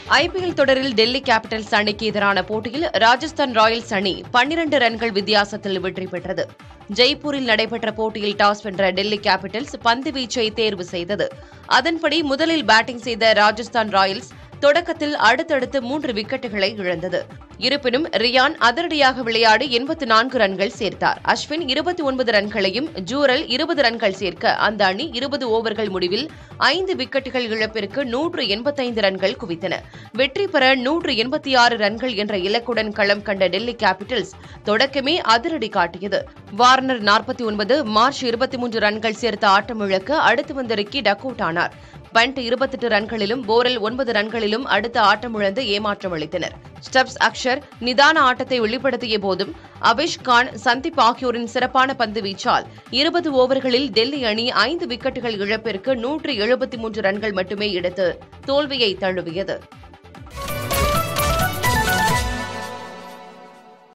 IPL தொடரில் Delhi Capitals அணிக்கு எதிரான போட்டியில் ராஜஸ்தான் ராயல்ஸ் அணி பன்னிரண்டு ரன்கள் வித்தியாசத்தில் வெற்றி பெற்றது ஜெய்ப்பூரில் நடைபெற்ற போட்டியில் டாஸ் வென்ற டெல்லி கேபிட்டல்ஸ் பந்து வீச்சை தேர்வு செய்தது அதன்படி முதலில் பேட்டிங் செய்த ராஜஸ்தான் ராயல்ஸ் தொடக்கத்தில் அடுத்தடுத்து மூன்று விக்கெட்டுகளை இழந்தது இருப்பினும் ரியான் அதிரடியாக விளையாடி எண்பத்து நான்கு ரன்கள் சேர்த்தார் அஸ்வின் இருபத்தி ஒன்பது ரன்களையும் ஜூரல் இருபது ரன்கள் சேர்க்க அந்த அணி இருபது ஓவர்கள் முடிவில் ஐந்து விக்கெட்டுகள் இழப்பிற்கு நூற்று எண்பத்தைந்து ரன்கள் குவித்தன வெற்றி பெற நூற்று எண்பத்தி ஆறு ரன்கள் என்ற இலக்குடன் களம் கண்ட டெல்லி கேபிட்டல்ஸ் தொடக்கமே அதிரடி காட்டியது வார்னர் நாற்பத்தி ஒன்பது மார்ச் இருபத்தி மூன்று ரன்கள் சேர்த்த ஆட்டமிழக்க அடுத்து வந்த ரிக்கி டக்கவுட் ஆனார் பண்ட் இருபத்தெட்டு ரன்களிலும் போரல் ஒன்பது ரன்களிலும் அடுத்த ஆட்டமிழந்து ஏமாற்றம் அளித்தனர் ஸ்டப்ஸ் அக்ஷர் நிதான ஆட்டத்தை வெளிப்படுத்திய போதும் அபிஷ் கான் சந்தீப் ஆகியோரின் சிறப்பான பந்து வீச்சால் இருபது ஓவர்களில் டெல்லி அணி ஐந்து விக்கெட்டுகள் இழப்பிற்கு நூற்று எழுபத்தி மூன்று ரன்கள் மட்டுமே எடுத்து தோல்வியை தழுவியது